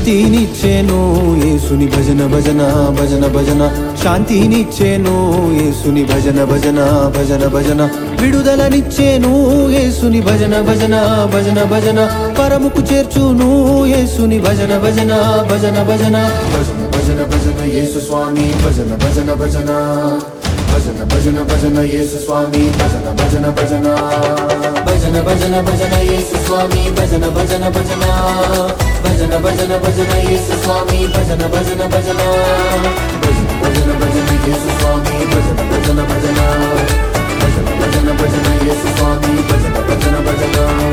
ముక్తినిచ్చేను యేసుని భజన భజన భజన భజన శాంతినిచ్చేను యేసుని భజన భజన భజన భజన విడుదలనిచ్చేను యేసుని భజన భజన భజన భజన పరముకు చేర్చును యేసుని భజన భజన భజన భజన భజన భజన భజన యేసు స్వామి భజన భజన భజన భజన భజన భజన యేసు స్వామి భజన భజన భజన భజన భజన భజన యేసు స్వామి భజన భజన భజన భజన భజన భజన యేసు స్వామి భజన భజన భజన భజన భజన భజన యేసు స్వామి భజన భజన భజన భజన భజన భజన యేసు స్వామి భజన భజన భజన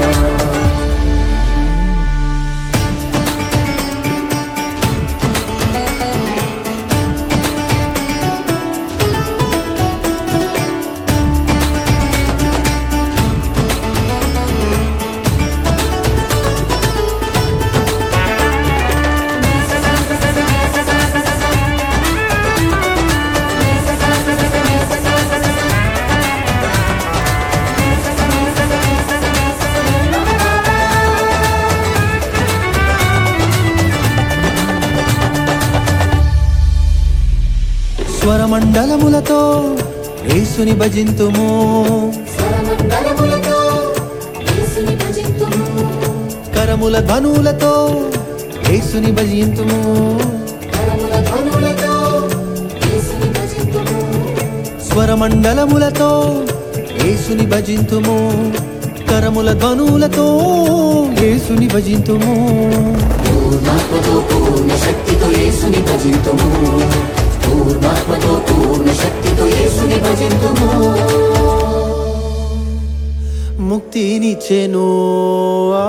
స్వరమండలములతో యేసుని భజింతుము స్వరమండలములతో యేసుని భజింతుము. కరముల ధనులతో యేసుని భజింతుము కరముల ధ్వనులతో యేసుని భజింతుము. స్వరమండలములతో యేసుని భజింతుము కరముల ధనులతో యేసుని భజింతుము పూర్ణాత్మతో పూర్ణ శక్తితో యేసుని భజింతుము పూర్ణాత్మతో పూర్ణ శక్తితో యేసుని భజింతుము ముక్తినిచ్చేను ఆ,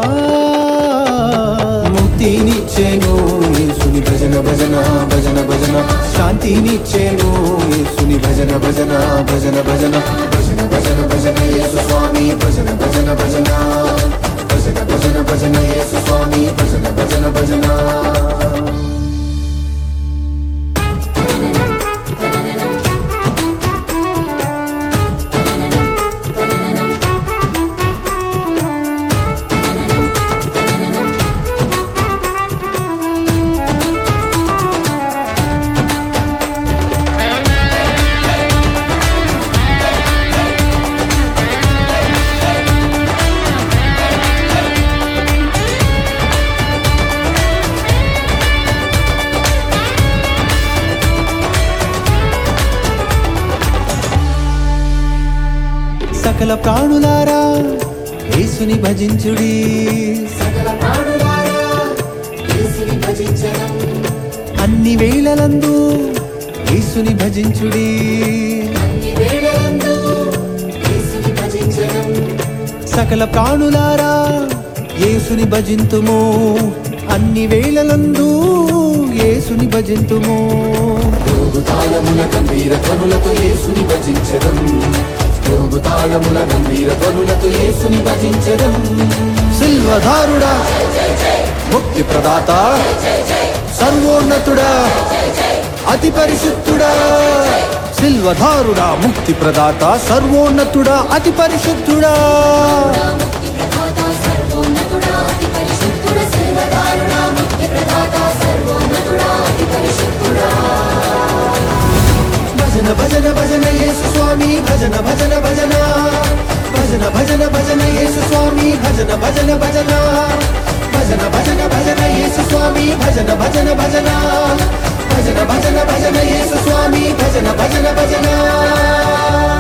ముక్తినిచ్చేను యేసుని భజన భజన భజన భజన శాంతినిచ్చేను యేసుని భజన భజన భజన భజన భజన భజన భజన యేసు స్వామి భజన భజన భజన భజన భజన భజన యేసు స్వామి భజన భజన భజన సకల ప్రాణులారా యేసుని భజించుడి సకల ప్రాణులారా యేసుని భజించడం అన్ని వేళలందు యేసుని భజించుడి అన్ని వేళలందు యేసుని భజించడం సకల ప్రాణులారా యేసుని భజింతుము అన్ని వేళలందు యేసుని భజింతుము యోగు తాళముల గంభీర ధ్వనులతో యేసుని భజించడం యోగు తాళముల గంభీర ధ్వనులతో యేసుని భజించడం సిల్వధారుడా ముక్తి ప్రదాత సర్వోన్నతుడా అతి పరిశుద్ధుడా సిల్వధారుడా ముక్తి ప్రదాత సర్వోన్నతుడా అతి పరిశుద్ధుడా ముక్తి ప్రదాత సర్వోన్నతుడా అతి పరిశుద్ధుడా సర్వదారుడా ముక్తి ప్రదాత సర్వోన్నతుడా అతి పరిశుద్ధుడా భజన భజన భజన యేసు స్వామి భజన భజన భజన భజన భజన భజన యేసు స్వామి భజన భజన భజన భజన భజన భజన యేసు స్వామి భజన భజన భజన భజన భజన భజన యేసు స్వామి భజన భజన భజన